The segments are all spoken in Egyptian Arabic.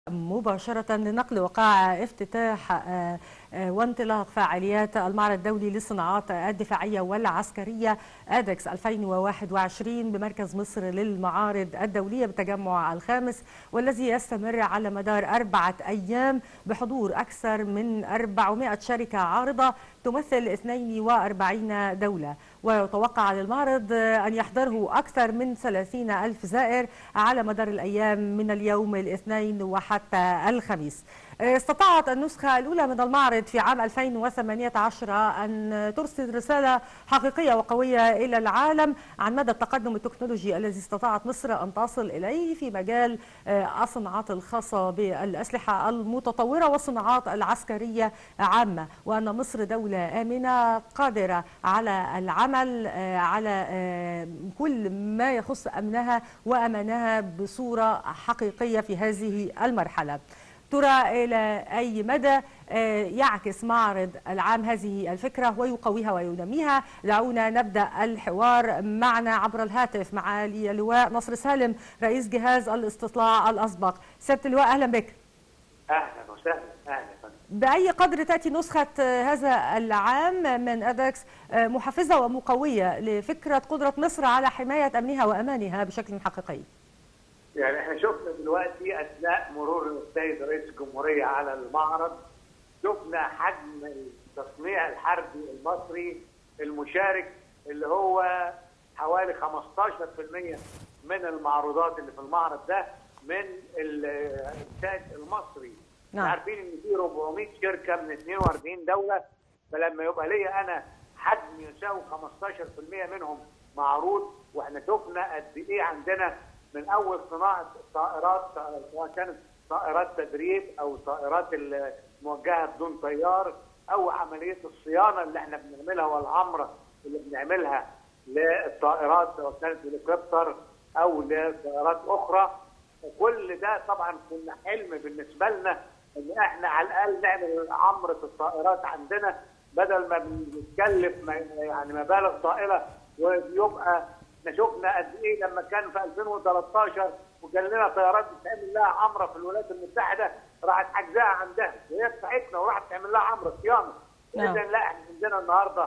مباشرة لنقل وقائع افتتاح وانطلاق فعاليات المعرض الدولي للصناعات الدفاعية والعسكرية أدكس 2021 بمركز مصر للمعارض الدولية بالتجمع الخامس والذي يستمر على مدار أربعة أيام بحضور أكثر من 400 شركة عارضة تمثل 42 دولة ويتوقع للمعرض أن يحضره أكثر من 30 ألف زائر على مدار الأيام من اليوم الاثنين وحتى الخميس استطاعت النسخة الأولى من المعرض في عام 2018 أن ترسل رسالة حقيقية وقوية إلى العالم عن مدى التقدم التكنولوجي الذي استطاعت مصر أن تصل إليه في مجال الصناعات الخاصة بالأسلحة المتطورة والصناعات العسكرية عامة وأن مصر دولة آمنة قادرة على العمل على كل ما يخص أمنها وأمانها بصورة حقيقية في هذه المرحلة ترى إلى أي مدى يعكس معرض العام هذه الفكرة ويقويها وينميها دعونا نبدأ الحوار معنا عبر الهاتف مع اللواء نصر سالم رئيس جهاز الاستطلاع الأسبق سيادة اللواء أهلا بك أهلا وسهلا أهلا بأي قدر تأتي نسخة هذا العام من أدكس محفزة ومقوية لفكرة قدرة مصر على حماية أمنها وأمانها بشكل حقيقي يعني احنا شفنا دلوقتي اثناء مرور السيد رئيس الجمهوريه على المعرض شفنا حجم التصنيع الحربي المصري المشارك اللي هو حوالي 15% من المعروضات اللي في المعرض ده من الانتاج المصري. نعم. عارفين ان في 400 شركه من 42 دوله فلما يبقى ليا انا حجم يساوي 15% منهم معروض واحنا شفنا قد ايه عندنا من اول صناعه طائرات سواء كانت طائرات تدريب او طائرات الموجهه بدون طيار او عمليه الصيانه اللي احنا بنعملها والعمره اللي بنعملها للطائرات سواء كانت هليكوبتر او لطائرات اخرى كل ده طبعا كنا حلم بالنسبه لنا ان احنا على الاقل نعمل عمره الطائرات عندنا بدل ما بنتكلف يعني مبالغ طائله ويبقى احنا شفنا قد ايه لما كان في 2013 وجال لنا طيارات بتعمل لها عمره في الولايات المتحده راحت حجزها عندها وهي بتاعتنا وراحت تعمل لها عمره صيانه. اذا لا احنا عندنا النهارده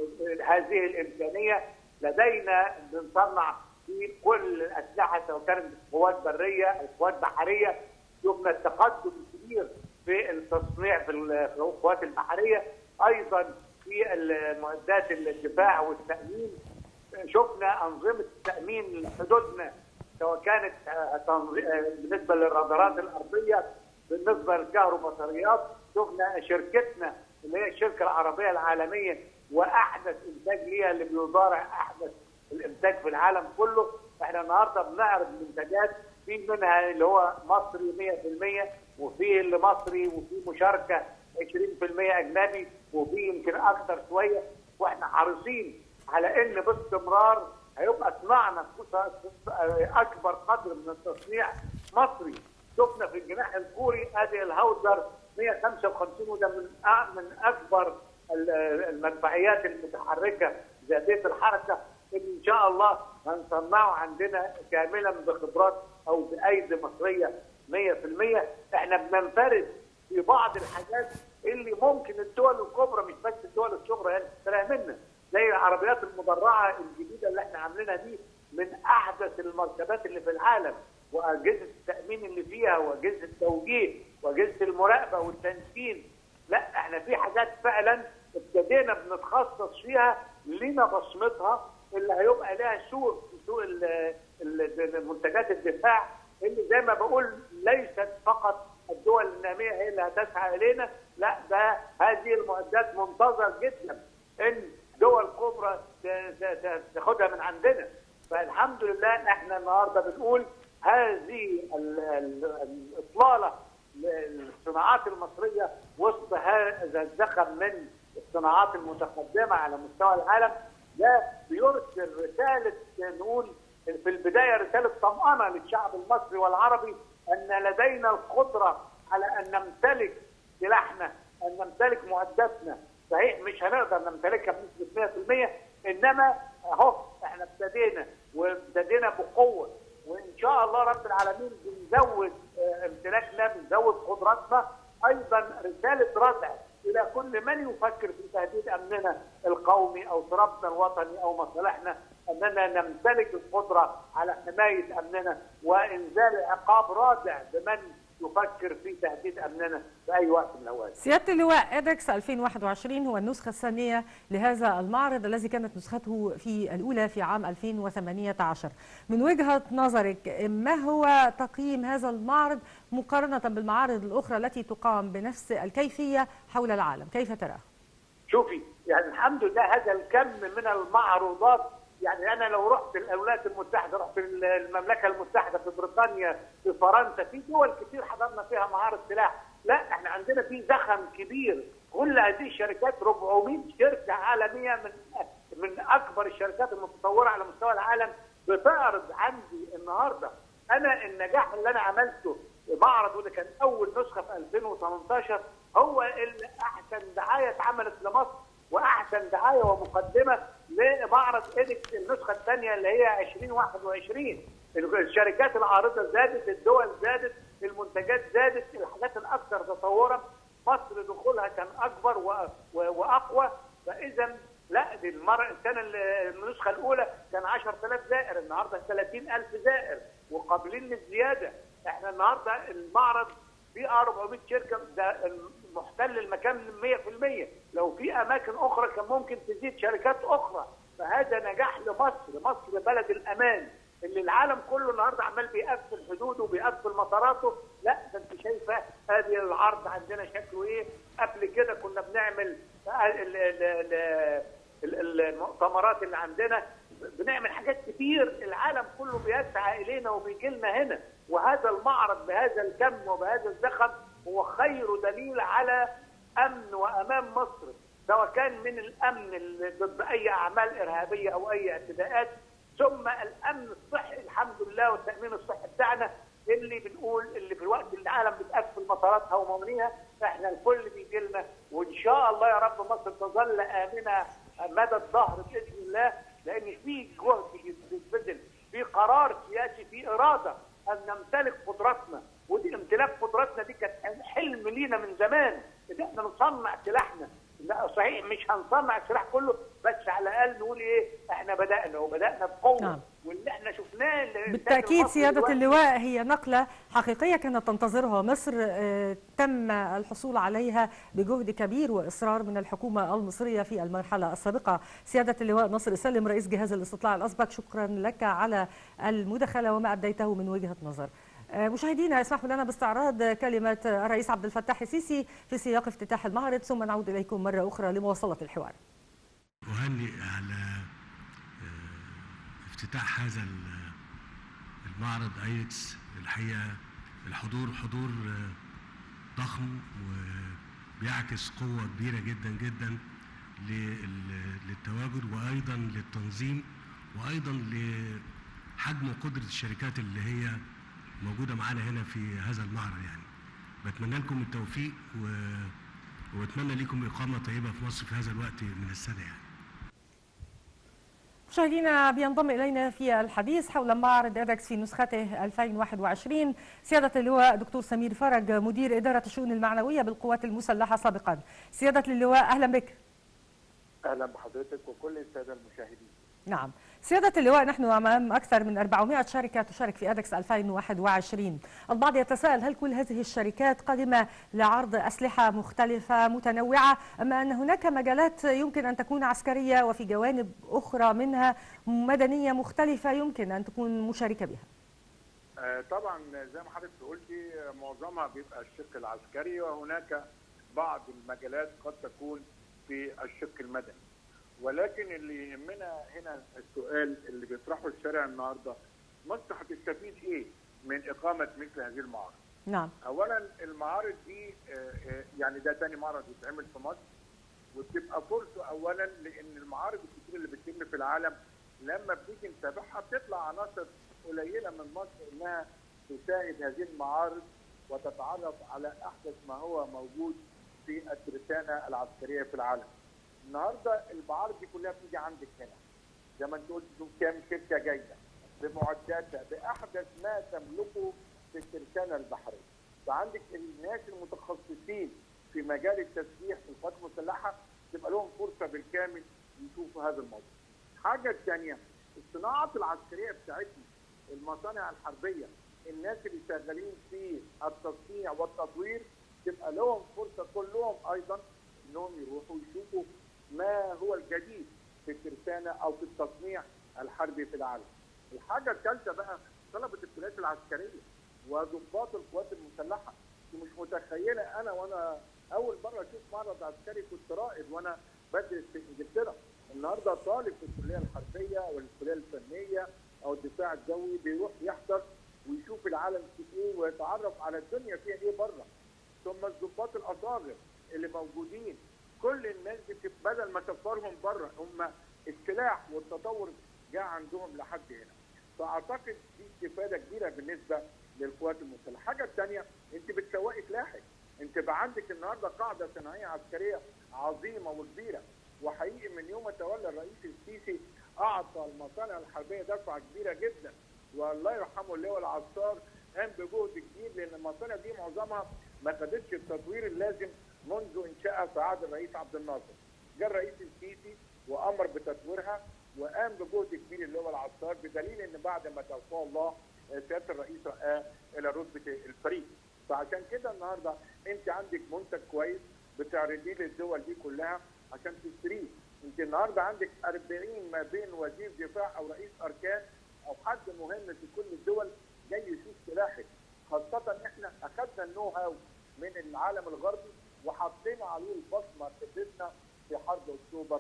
هذه الامكانيه لدينا بنصنع في كل الاسلحه سواء كانت قوات بريه او قوات بحريه شفنا التقدم الكبير في التصنيع في القوات البحريه ايضا في المعدات الدفاع والتامين شفنا انظمه تامين حدودنا سواء كانت بالنسبه للرادارات الارضيه بالنسبه للكهروبطاريات شفنا شركتنا اللي هي الشركه العربيه العالميه واحدث انتاج ليها اللي بيضارع احدث الانتاج في العالم كله احنا النهارده بنعرض منتجات في منها اللي هو مصري 100% وفي اللي مصري وفي مشاركه 20% اجنبي وفي يمكن اكثر شويه واحنا حريصين على ان باستمرار هيبقى صناعنا اكبر قدر من التصنيع مصري شفنا في الجناح الكوري ادي الهاوزر 155 وده من من اكبر المدفعيات المتحركه ذاتيه الحركه ان شاء الله هنصنعه عندنا كاملا بخبرات او بايدي مصريه 100% احنا بننفرد في بعض الحاجات اللي ممكن الدول الكبرى مش بس الدول الصغرى يعني تلاقيها منا زي العربيات المدرعه الجديده اللي احنا عاملينها دي من احدث المركبات اللي في العالم واجهزه التامين اللي فيها واجهزه التوجيه واجهزه المراقبه والتنسيق لا احنا في حاجات فعلا ابتدينا بنتخصص فيها لنا بصمتها اللي هيبقى لها سوق في سوق المنتجات الدفاع اللي زي ما بقول ليست فقط الدول الناميه هي اللي هتسعى الينا لا ده هذه المعدات منتظر جدا ان دول كبرى تاخدها من عندنا فالحمد لله احنا النهارده بنقول هذه الاطلاله للصناعات المصريه وسط هذا الزخم من الصناعات المتقدمه على مستوى العالم ده بيرسل رساله نقول في البدايه رساله طمانه للشعب المصري والعربي ان لدينا القدره على ان نمتلك سلاحنا ان نمتلك معداتنا صحيح مش هنقدر نمتلكها بنسبه 100% انما اهو احنا ابتدينا وابتدينا بقوه وان شاء الله رب العالمين بنزود آه، امتلاكنا بنزود قدراتنا ايضا رساله ردع الى كل من يفكر في تهديد امننا القومي او ترابنا الوطني او مصالحنا اننا نمتلك القدره على حمايه امننا وانزال عقاب رادع بمن يفكر في تهديد امننا في اي وقت من الاوقات. سيادة اللواء إيدكس 2021 هو النسخة الثانية لهذا المعرض الذي كانت نسخته في الأولى في عام 2018 من وجهة نظرك ما هو تقييم هذا المعرض مقارنة بالمعارض الأخرى التي تقام بنفس الكيفية حول العالم كيف تراه؟ شوفي يعني الحمد لله هذا الكم من المعروضات يعني انا لو رحت الولايات المتحده رحت المملكه المتحده في بريطانيا في فرنسا في دول كتير حضرنا فيها معارض سلاح لا احنا عندنا في زخم كبير كل هذه الشركات 400 شركه عالميه من من اكبر الشركات المتطوره على مستوى العالم بتعرض عندي النهارده انا النجاح اللي انا عملته معرض وده كان اول نسخه في 2018 هو اللي احسن دعايه اتعملت لمصر واحسن دعايه ومقدمه لمعرض ايدكس النسخه الثانيه اللي هي 2021 الشركات العارضه زادت الدول زادت المنتجات زادت الحاجات الاكثر تطورا مصر دخولها كان اكبر و... و... واقوى فاذا لا دي المره السنه النسخه الاولى كان 10000 زائر النهارده 30000 زائر وقابلين للزياده احنا النهارده المعرض في 400 شركه ده محتل المكان 100% لو في اماكن اخرى كان ممكن تزيد شركات اخرى فهذا نجاح لمصر مصر بلد الامان اللي العالم كله النهارده عمال بيقفل حدوده وبيقفل مطاراته لا ده انت شايفه ادي العرض عندنا شكله ايه قبل كده كنا بنعمل المؤتمرات اللي عندنا بنعمل حاجات كتير العالم كله بيسعى الينا وبيجي لنا هنا وهذا المعرض بهذا الكم وبهذا الزخم هو خير دليل على امن وامان مصر سواء كان من الامن ضد اي اعمال ارهابيه او اي اعتداءات ثم الامن الصحي الحمد لله والتامين الصحي بتاعنا اللي بنقول اللي في الوقت اللي العالم بتقفل مطاراتها وموانيها احنا الكل بيجي لنا وان شاء الله يا رب مصر تظل امنه مدى الظهر باذن الله لان في جهد بيتبذل في قرار سياسي في اراده ان نمتلك قدراتنا ودي امتلاك قدراتنا دي كانت حلم لينا من زمان ان احنا نصنع سلاحنا لا صحيح مش هنصنع السلاح كله بس على الاقل نقول ايه احنا بدانا وبدانا بقوه نعم. واللي احنا شفناه الإنتاج بالتأكيد المصري سيادة دلوقتي اللواء هي نقلة حقيقية كانت تنتظرها مصر آه، تم الحصول عليها بجهد كبير وإصرار من الحكومة المصرية في المرحلة السابقة سيادة اللواء ناصر سلم رئيس جهاز الاستطلاع الأسبق شكرا لك على المداخلة وما أبديته من وجهة نظر آه، مشاهدينا اسمحوا لنا باستعراض كلمة الرئيس عبد الفتاح السيسي في سياق افتتاح المعرض ثم نعود إليكم مرة أخرى لمواصلة الحوار أهنئ على آه، افتتاح هذا ال- المعرض ايكس الحقيقه الحضور حضور آه، ضخم وبيعكس قوه كبيره جدا جدا لل- للتواجد وايضا للتنظيم وايضا لحجم وقدره الشركات اللي هي موجوده معانا هنا في هذا المعرض يعني بتمنى لكم التوفيق و... واتمنى لكم اقامه طيبه في مصر في هذا الوقت من السنه يعني مشاهدينا بينضم الينا في الحديث حول معرض ايدكس في نسخته 2021 سياده اللواء دكتور سمير فرج مدير اداره الشؤون المعنويه بالقوات المسلحه سابقا سياده اللواء اهلا بك اهلا بحضرتك وكل الساده المشاهدين نعم سيادة اللواء نحن أمام أكثر من 400 شركة تشارك في أدكس 2021 البعض يتساءل هل كل هذه الشركات قادمة لعرض أسلحة مختلفة متنوعة أما أن هناك مجالات يمكن أن تكون عسكرية وفي جوانب أخرى منها مدنية مختلفة يمكن أن تكون مشاركة بها آه، طبعا زي ما حضرتك قلتي آه، معظمها بيبقى الشق العسكري وهناك بعض المجالات قد تكون في الشق المدني ولكن اللي يهمنا هنا السؤال اللي بيطرحه الشارع النهارده مصر هتستفيد ايه من اقامه مثل هذه المعارض؟ نعم اولا المعارض دي آه، آه، يعني ده تاني معرض يتعمل في مصر وبتبقى فرصه اولا لان المعارض الكتير اللي بتتم في العالم لما بنيجي نتابعها بتطلع عناصر قليله من مصر انها تشاهد هذه المعارض وتتعرف على احدث ما هو موجود في الترسانه العسكريه في العالم. النهارده المعارض دي كلها بتيجي عندك هنا. زي ما انت قلت شوف كام شركه جايه. بمعداتها باحدث ما تملكه في الترسانه البحريه. فعندك الناس المتخصصين في مجال التسليح في القوات المسلحه تبقى لهم فرصه بالكامل يشوفوا هذا الموضوع. الحاجه الثانيه الصناعات العسكريه بتاعتنا المصانع الحربيه الناس اللي شغالين في التصنيع والتطوير تبقى لهم فرصه كلهم ايضا انهم يروحوا يشوفوا ما هو الجديد في الترسانه او في التصنيع الحربي في العالم. الحاجه الثالثه بقى طلبه الكليات العسكريه وضباط القوات المسلحه مش متخيله انا وانا اول مره اشوف معرض عسكري كنت رائد وانا بدرس في انجلترا النهارده طالب في الكليه الحربيه او الكليه الفنيه او الدفاع الجوي بيروح يحضر ويشوف العالم في ايه ويتعرف على الدنيا فيها ايه بره ثم الضباط الاصاغر اللي موجودين كل الناس دي بدل ما سفرهم بره هم السلاح والتطور جاء عندهم لحد هنا فاعتقد دي استفاده كبيره بالنسبه للقوات المسلحه الحاجه الثانيه انت بتسوقي سلاحك انت بقى عندك النهارده قاعده صناعيه عسكريه عظيمه وكبيره وحقيقي من يوم ما تولى الرئيس السيسي اعطى المصانع الحربيه دفعه كبيره جدا والله يرحمه اللواء العصار قام بجهد كبير لان المصانع دي معظمها ما خدتش التطوير اللازم منذ انشائها في عهد الرئيس عبد الناصر. جاء الرئيس السيسي وامر بتطويرها وقام بجهد كبير اللواء العصار بدليل ان بعد ما توفاه الله سياده الرئيس رقاه الى رتبه الفريق. فعشان كده النهارده انت عندك منتج كويس بتعرضيه للدول دي كلها عشان تشتريه. انت النهارده عندك 40 ما بين وزير دفاع او رئيس اركان او حد مهم في كل الدول جاي يشوف سلاحك خاصه ان احنا اخذنا النو هاو من العالم الغربي وحطينا عليه البصمه خبرتنا في حرب اكتوبر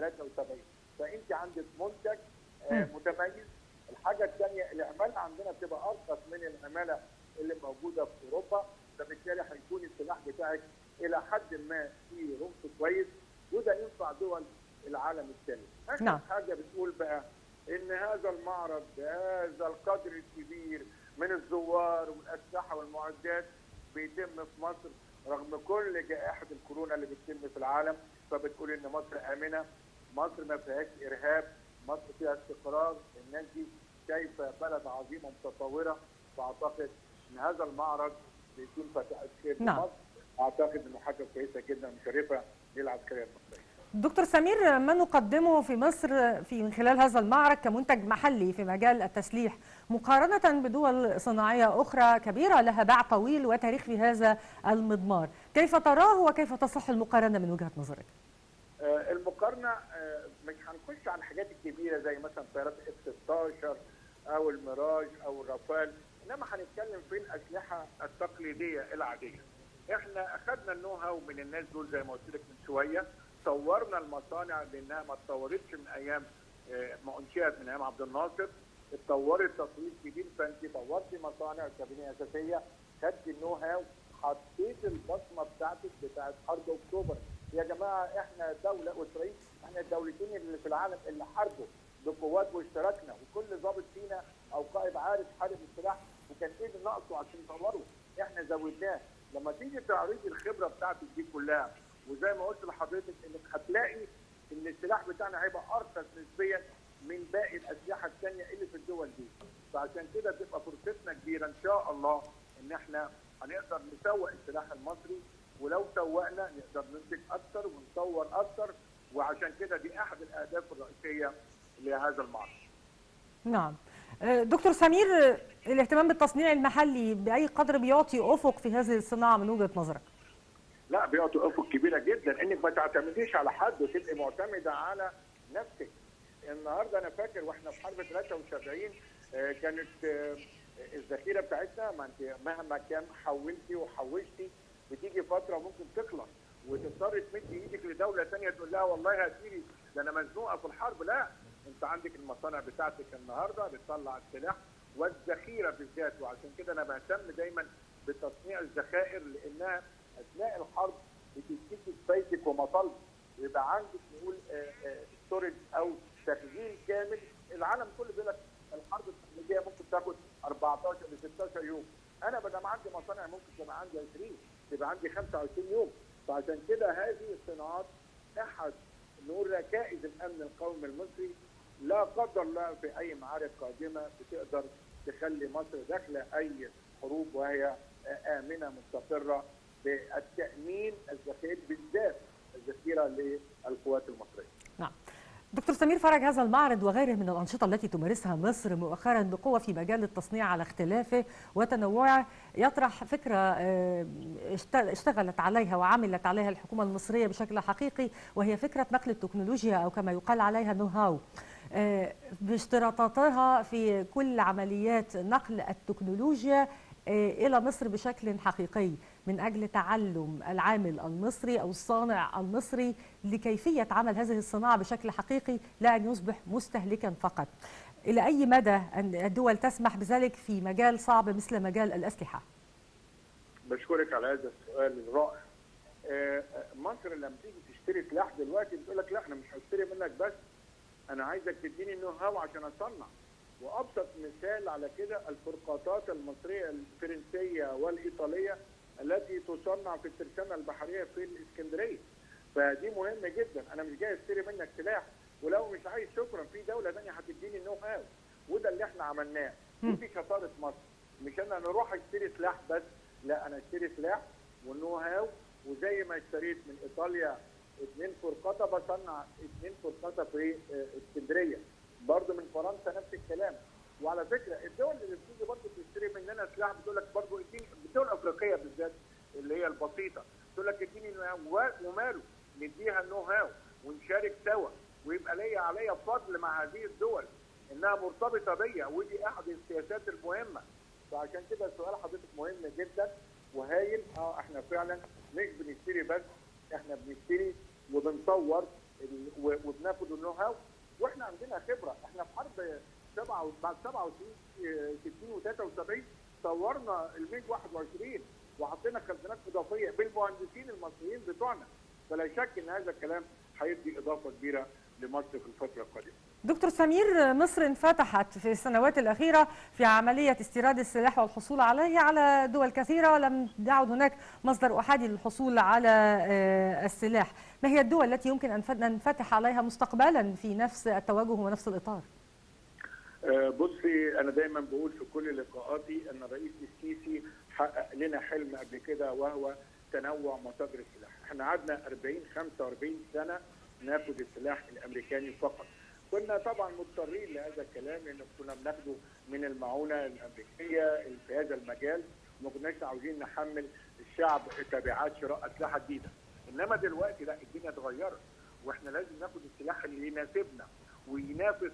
73 فانت عندك منتج آه متميز الحاجه الثانيه العماله عندنا بتبقى ارخص من العماله اللي موجوده في اوروبا فبالتالي هيكون السلاح بتاعك الى حد ما في رمز كويس وده ينفع دول العالم الثالث. اخر نعم. حاجه بتقول بقى ان هذا المعرض بهذا القدر الكبير من الزوار والاسلحه والمعدات بيتم في مصر رغم كل جائحه الكورونا اللي بتتم في العالم فبتقول ان مصر امنه مصر ما فيهاش ارهاب مصر فيها استقرار الناس دي شايفه بلد عظيمه متطوره فاعتقد ان هذا المعرض بيكون فتح خير في نعم. مصر اعتقد انه حاجه كويسه جدا ومشرفه للعسكريه المصريه دكتور سمير ما نقدمه في مصر في من خلال هذا المعرض كمنتج محلي في مجال التسليح مقارنة بدول صناعية أخرى كبيرة لها باع طويل وتاريخ في هذا المضمار كيف تراه وكيف تصح المقارنة من وجهة نظرك؟ آه، المقارنه آه، مش هنخش على الحاجات الكبيره زي مثلا طيارات اف 16 او الميراج او الرافال انما هنتكلم في الاسلحه التقليديه العاديه. احنا اخذنا النو هاو من الناس دول زي ما قلت لك من شويه طورنا المصانع لانها ما اتطورتش من ايام آه، ما انشئت من ايام عبد الناصر اتطورت تطوير كبير فانت طورتي مصانع كابينيه اساسيه خدت النو هاو حطيت البصمه بتاعتك بتاعت حرب اكتوبر يا جماعه احنا دوله واسرائيل احنا الدولتين اللي في العالم اللي حاربوا بقوات واشتركنا وكل ضابط فينا او قائد عارف حارب السلاح وكان ايه اللي ناقصه عشان يطوره احنا زودناه لما تيجي تعرضي الخبره بتاعتك دي كلها وزي ما قلت لحضرتك انك هتلاقي ان السلاح بتاعنا هيبقى ارخص نسبيا من باقي الاسلحه الثانيه اللي في الدول دي فعشان كده تبقى فرصتنا كبيره ان شاء الله ان احنا هنقدر نسوق السلاح المصري ولو سوقنا نقدر ننتج اكثر ونطور اكثر وعشان كده دي احد الاهداف الرئيسيه لهذا المعرض. نعم دكتور سمير الاهتمام بالتصنيع المحلي بأي قدر بيعطي أفق في هذه الصناعة من وجهة نظرك؟ لا بيعطي افق كبيره جدا انك ما تعتمديش على حد وتبقي معتمده على نفسك. النهارده انا فاكر واحنا في حرب 73 آه، كانت آه، الذخيره بتاعتنا ما انت مهما كان حولتي وحوشتي بتيجي فتره ممكن تخلص وتضطر تمدي ايدك لدوله ثانيه تقول لها والله هاتيلي ده انا مزنوقه في الحرب لا انت عندك المصانع بتاعتك النهارده بتطلع السلاح والذخيره بالذات وعشان كده انا بهتم دايما بتصنيع الذخائر لانها اثناء الحرب بتديك كفايتك ومطالبك يبقى عندك نقول ستورج او تخزين كامل العالم كله بيقول لك الحرب التقليديه ممكن تاخد 14 ل 16 يوم انا بدل عندي مصانع ممكن تبقى عندي 20 تبقى عندي 25 يوم فعشان كده هذه الصناعات احد نقول ركائز الامن القومي المصري لا قدر الله في اي معارك قادمه بتقدر تخلي مصر داخله اي حروب وهي امنه مستقره بالتامين الذخيري بالذات الذخيره للقوات المصريه. نعم. دكتور سمير فرج هذا المعرض وغيره من الأنشطة التي تمارسها مصر مؤخرا بقوة في مجال التصنيع على اختلافه وتنوعه يطرح فكرة اشتغلت عليها وعملت عليها الحكومة المصرية بشكل حقيقي وهي فكرة نقل التكنولوجيا أو كما يقال عليها نو هاو باشتراطاتها في كل عمليات نقل التكنولوجيا إلى مصر بشكل حقيقي من أجل تعلم العامل المصري أو الصانع المصري لكيفية عمل هذه الصناعة بشكل حقيقي لا أن يصبح مستهلكا فقط إلى أي مدى الدول تسمح بذلك في مجال صعب مثل مجال الأسلحة بشكرك على هذا السؤال الرائع مصر لما تيجي تشتري سلاح دلوقتي بتقول لك لا انا مش هشتري منك بس انا عايزك تديني النو هاو عشان اصنع وابسط مثال على كده الفرقاطات المصريه الفرنسيه والايطاليه التي تصنع في الترسانه البحريه في الاسكندريه فدي مهمه جدا انا مش جاي اشتري منك سلاح ولو مش عايز شكرا في دوله ثانيه هتديني النو هاو وده اللي احنا عملناه ودي شطاره مصر مش انا نروح اشتري سلاح بس لا انا اشتري سلاح والنو هاو وزي ما اشتريت من ايطاليا اثنين فرقاطه بصنع اثنين فرقاطه في اسكندريه برضه من فرنسا نفس الكلام وعلى فكره الدول اللي بتيجي برضه تشتري مننا سلاح بتقول لك برضه اديني الدول الافريقيه بالذات اللي هي البسيطه تقول لك اديني وماله نديها النو هاو ونشارك سوا ويبقى ليا عليا فضل مع هذه الدول انها مرتبطه بيا ودي احد السياسات المهمه فعشان كده سؤال حضرتك مهم جدا وهايل اه احنا فعلا مش بنشتري بس احنا بنشتري وبنطور وبناخد النو هاو واحنا عندنا خبره احنا في حرب 7 بعد 67 60 و73 طورنا الميج 21 وحطينا خزانات اضافيه بالمهندسين المصريين بتوعنا فلا شك ان هذا الكلام هيدي اضافه كبيره لمصر في الفتره القادمه. دكتور سمير مصر انفتحت في السنوات الأخيرة في عملية استيراد السلاح والحصول عليه على دول كثيرة ولم يعد هناك مصدر أحادي للحصول على السلاح ما هي الدول التي يمكن أن ننفتح عليها مستقبلا في نفس التوجه ونفس الإطار بصي أنا دايما بقول في كل لقاءاتي أن الرئيس السيسي حقق لنا حلم قبل كده وهو تنوع مصادر السلاح احنا قعدنا 40 45 سنة ناخد السلاح الأمريكاني فقط كنا طبعا مضطرين لهذا الكلام لان كنا بناخده من المعونه الامريكيه في هذا المجال ما كناش عاوزين نحمل الشعب تبعات شراء اسلحه جديده انما دلوقتي لا الدنيا اتغيرت واحنا لازم ناخد السلاح اللي يناسبنا وينافس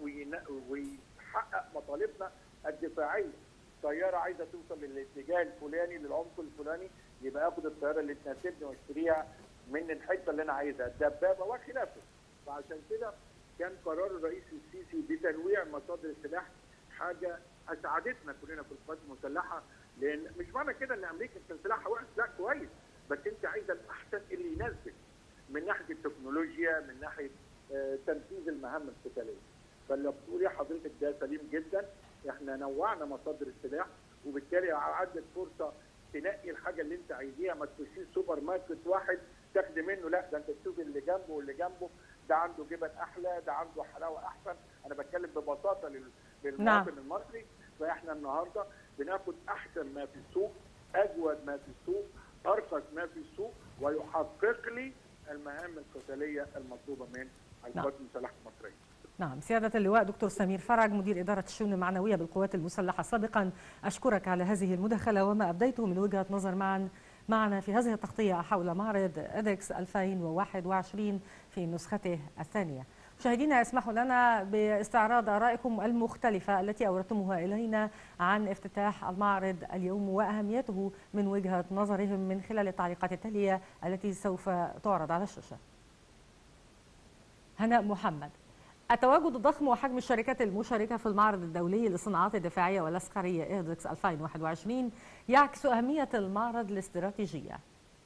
ويحقق مطالبنا الدفاعيه طياره عايزه توصل للاتجاه الفلاني للعمق الفلاني يبقى اخد الطياره اللي تناسبني واشتريها من الحته اللي انا عايزها الدبابه وخلافه فعشان كده كان قرار الرئيس السيسي بتنويع مصادر السلاح حاجه اسعدتنا كلنا في القوات المسلحه لان مش معنى كده ان امريكا كان سلاحها وحش لا كويس بس انت عايزه الاحسن اللي يناسبك من ناحيه التكنولوجيا من ناحيه آه تنفيذ المهام القتاليه فاللي بتقولي حضرتك ده سليم جدا احنا نوعنا مصادر السلاح وبالتالي عندك فرصه تنقي الحاجه اللي انت عايزيها ما تخشيش سوبر ماركت واحد تاخدي منه لا ده انت تشوفي اللي جنبه واللي جنبه ده عنده جبن احلى ده عنده حلاوه احسن انا بتكلم ببساطه للمواطن نعم. المصري فاحنا النهارده بناخد احسن ما في السوق اجود ما في السوق ارخص ما في السوق ويحقق لي المهام القتاليه المطلوبه من القوات المسلحه المصريه نعم سيادة اللواء دكتور سمير فرج مدير إدارة الشؤون المعنوية بالقوات المسلحة سابقا أشكرك على هذه المداخلة وما أبديته من وجهة نظر معا معنا في هذه التغطية حول معرض أدكس 2021 في نسخته الثانية مشاهدينا اسمحوا لنا باستعراض آرائكم المختلفة التي أوردتموها إلينا عن افتتاح المعرض اليوم وأهميته من وجهة نظرهم من خلال التعليقات التالية التي سوف تعرض على الشاشة هناء محمد التواجد الضخم وحجم الشركات المشاركة في المعرض الدولي للصناعات الدفاعية والعسكرية إيردكس 2021 يعكس أهمية المعرض الاستراتيجية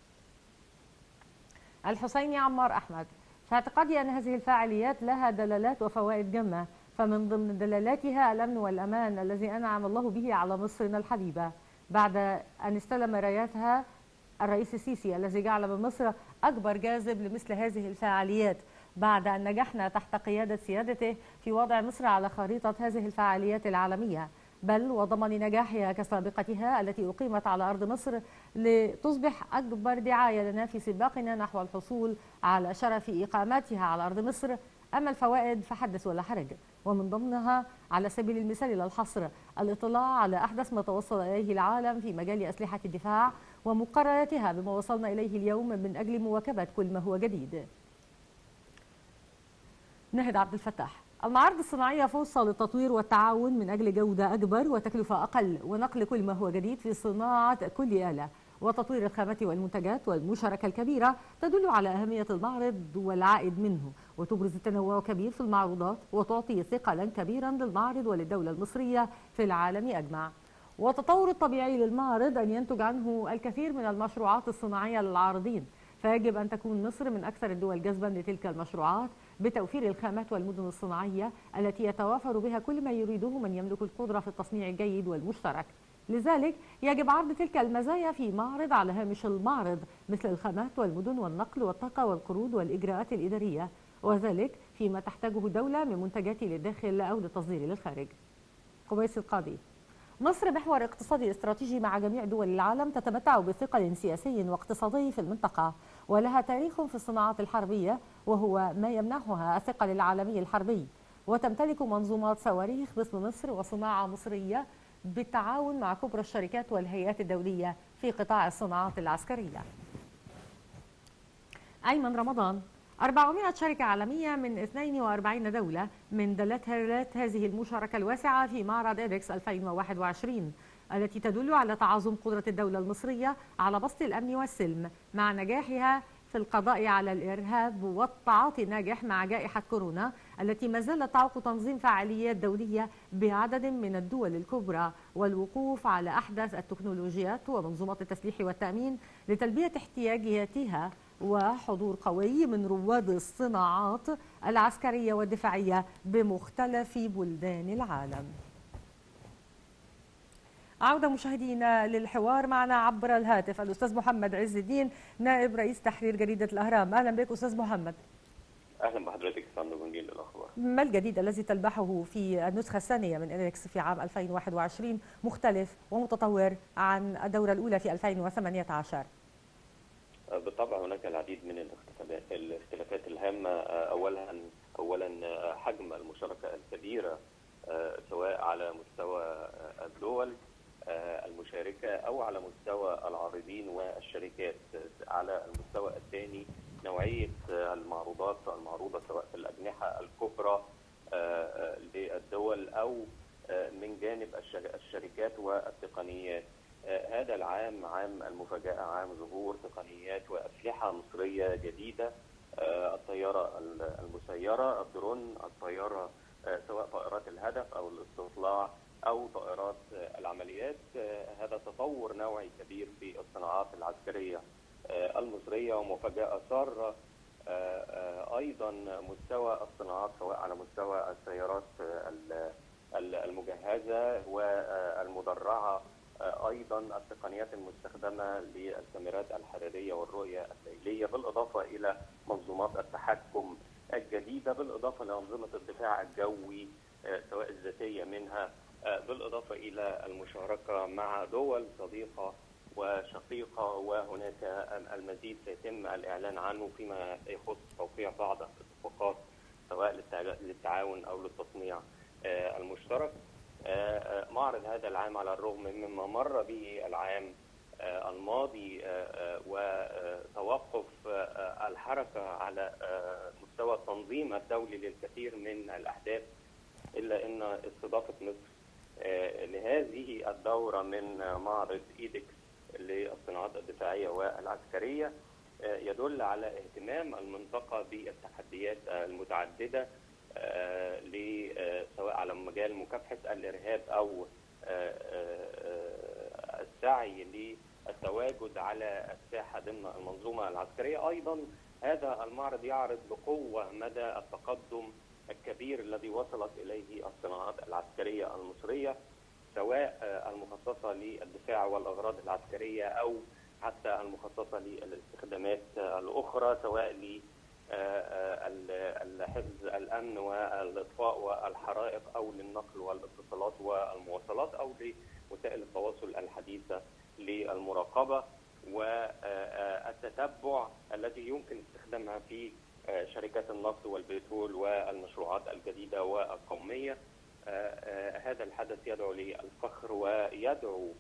الحسيني عمار أحمد في اعتقادي أن هذه الفعاليات لها دلالات وفوائد جمة فمن ضمن دلالاتها الأمن والأمان الذي أنعم الله به على مصرنا الحبيبة بعد أن استلم راياتها الرئيس السيسي الذي جعل من مصر أكبر جاذب لمثل هذه الفعاليات بعد أن نجحنا تحت قيادة سيادته في وضع مصر على خريطة هذه الفعاليات العالمية بل وضمن نجاحها كسابقتها التي أقيمت على أرض مصر لتصبح أكبر دعاية لنا في سباقنا نحو الحصول على شرف إقامتها على أرض مصر أما الفوائد فحدث ولا حرج ومن ضمنها على سبيل المثال لا الحصر الاطلاع على أحدث ما توصل إليه العالم في مجال أسلحة الدفاع ومقرراتها بما وصلنا إليه اليوم من أجل مواكبة كل ما هو جديد نهد عبد الفتاح المعارض الصناعية فرصة للتطوير والتعاون من أجل جودة أكبر وتكلفة أقل ونقل كل ما هو جديد في صناعة كل آلة وتطوير الخامات والمنتجات والمشاركة الكبيرة تدل على أهمية المعرض والعائد منه وتبرز التنوع كبير في المعروضات وتعطي ثقلا كبيرا للمعرض وللدولة المصرية في العالم أجمع والتطور الطبيعي للمعرض أن ينتج عنه الكثير من المشروعات الصناعية للعارضين فيجب أن تكون مصر من أكثر الدول جذبا لتلك المشروعات بتوفير الخامات والمدن الصناعية التي يتوافر بها كل ما يريده من يملك القدرة في التصنيع الجيد والمشترك لذلك يجب عرض تلك المزايا في معرض على هامش المعرض مثل الخامات والمدن والنقل والطاقة والقروض والإجراءات الإدارية وذلك فيما تحتاجه الدولة من منتجات للداخل أو للتصدير للخارج قبيس القاضي مصر محور اقتصادي استراتيجي مع جميع دول العالم تتمتع بثقل سياسي واقتصادي في المنطقة ولها تاريخ في الصناعات الحربية وهو ما يمنحها الثقل العالمي الحربي وتمتلك منظومات صواريخ باسم مصر وصناعة مصرية بالتعاون مع كبرى الشركات والهيئات الدولية في قطاع الصناعات العسكرية أيمن رمضان 400 شركة عالمية من 42 دولة من دلتها هذه المشاركة الواسعة في معرض إيدكس 2021 التي تدل على تعاظم قدرة الدولة المصرية على بسط الأمن والسلم مع نجاحها في القضاء على الإرهاب والتعاطي الناجح مع جائحة كورونا التي ما زالت تعوق تنظيم فعاليات دولية بعدد من الدول الكبرى والوقوف على أحدث التكنولوجيات ومنظومات التسليح والتأمين لتلبية احتياجاتها وحضور قوي من رواد الصناعات العسكرية والدفاعية بمختلف بلدان العالم عودة مشاهدينا للحوار معنا عبر الهاتف الأستاذ محمد عز الدين نائب رئيس تحرير جريدة الأهرام أهلا بك أستاذ محمد اهلا بحضرتك فندم ونجيل للاخبار ما الجديد الذي تلبحه في النسخة الثانية من إنكس في عام 2021 مختلف ومتطور عن الدورة الأولى في 2018 بالطبع هناك العديد من الاختلافات الاختلافات الهامة أولا أولا حجم المشاركة الكبيرة سواء على مستوى الدول المشاركة أو على مستوى العارضين والشركات على المستوى الثاني نوعية المعروضات المعروضة سواء في الأجنحة الكبرى للدول أو من جانب الشركات والتقنيات هذا العام عام المفاجأة عام ظهور تقنيات وأسلحة مصرية جديدة الطيارة المسيرة الدرون الطيارة سواء طائرات الهدف أو الاستطلاع أو طائرات العمليات هذا تطور نوعي كبير في الصناعات العسكرية المصرية ومفاجأة سارة أيضا مستوى الصناعات سواء على مستوى السيارات المجهزة والمدرعة ايضا التقنيات المستخدمه للكاميرات الحراريه والرؤيه الليليه بالاضافه الى منظومات التحكم الجديده بالاضافه لانظمه الدفاع الجوي سواء الذاتيه منها بالاضافه الى المشاركه مع دول صديقه وشقيقه وهناك المزيد سيتم الاعلان عنه فيما يخص توقيع بعض الاتفاقات سواء للتعاون او للتصنيع المشترك معرض هذا العام على الرغم مما مر به العام الماضي وتوقف الحركة على مستوى التنظيم الدولي للكثير من الأحداث إلا أن استضافة مصر لهذه الدورة من معرض إيدكس للصناعات الدفاعية والعسكرية يدل على اهتمام المنطقة بالتحديات المتعددة سواء على مجال مكافحة الإرهاب أو السعي للتواجد على الساحة ضمن المنظومة العسكرية أيضا هذا المعرض يعرض بقوة مدى التقدم الكبير الذي وصلت إليه الصناعات العسكرية المصرية سواء المخصصة للدفاع والأغراض العسكرية أو حتى المخصصة للاستخدامات الأخرى سواء حفظ الامن والاطفاء والحرائق او للنقل والاتصالات والمواصلات او لوسائل التواصل الحديثه للمراقبه والتتبع التي يمكن استخدامها في شركات النفط والبترول والمشروعات الجديده والقوميه هذا الحدث يدعو للفخر ويدعو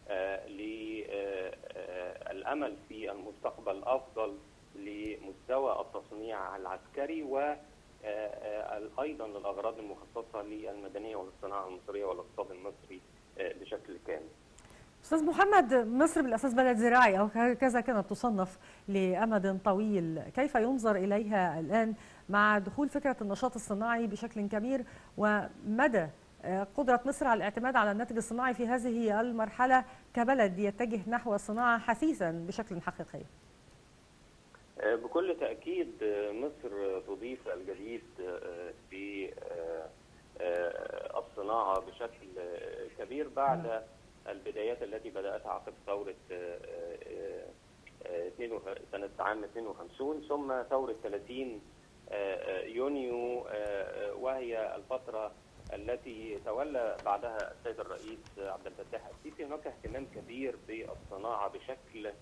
للامل في المستقبل افضل لمستوى التصنيع العسكري و ايضا للاغراض المخصصه للمدنيه والصناعه المصريه والاقتصاد المصري بشكل كامل. استاذ محمد مصر بالاساس بلد زراعي او هكذا كانت تصنف لامد طويل، كيف ينظر اليها الان مع دخول فكره النشاط الصناعي بشكل كبير ومدى قدرة مصر على الاعتماد على الناتج الصناعي في هذه المرحلة كبلد يتجه نحو الصناعة حثيثا بشكل حقيقي؟ بكل تأكيد مصر تضيف الجديد في الصناعة بشكل كبير بعد البدايات التي بدأتها عقب ثورة سنة عام 52 ثم ثورة 30 يونيو وهي الفترة التي تولى بعدها السيد الرئيس عبد الفتاح السيسي هناك اهتمام كبير بالصناعه بشكل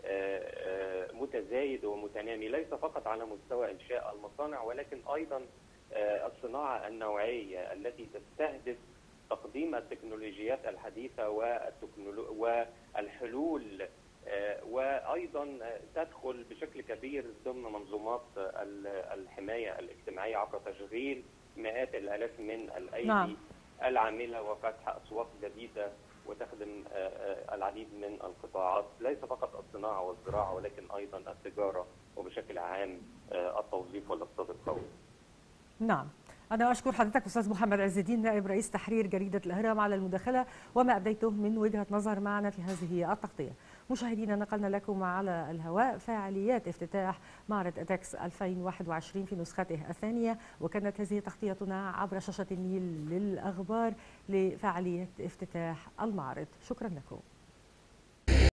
متزايد ومتنامي ليس فقط على مستوى انشاء المصانع ولكن ايضا الصناعه النوعيه التي تستهدف تقديم التكنولوجيات الحديثه والحلول وايضا تدخل بشكل كبير ضمن منظومات الحمايه الاجتماعيه عبر تشغيل مئات الالاف من الايدي نعم. العامله وفتح اسواق جديده وتخدم العديد من القطاعات ليس فقط الصناعه والزراعه ولكن ايضا التجاره وبشكل عام التوظيف والاقتصاد القومي. نعم. أنا أشكر حضرتك أستاذ محمد عز الدين نائب رئيس تحرير جريدة الأهرام على المداخلة وما أبديته من وجهة نظر معنا في هذه التغطية. مشاهدينا نقلنا لكم على الهواء فعاليات افتتاح معرض أدكس 2021 في نسخته الثانية وكانت هذه تغطيتنا عبر شاشة النيل للأخبار لفعالية افتتاح المعرض شكرا لكم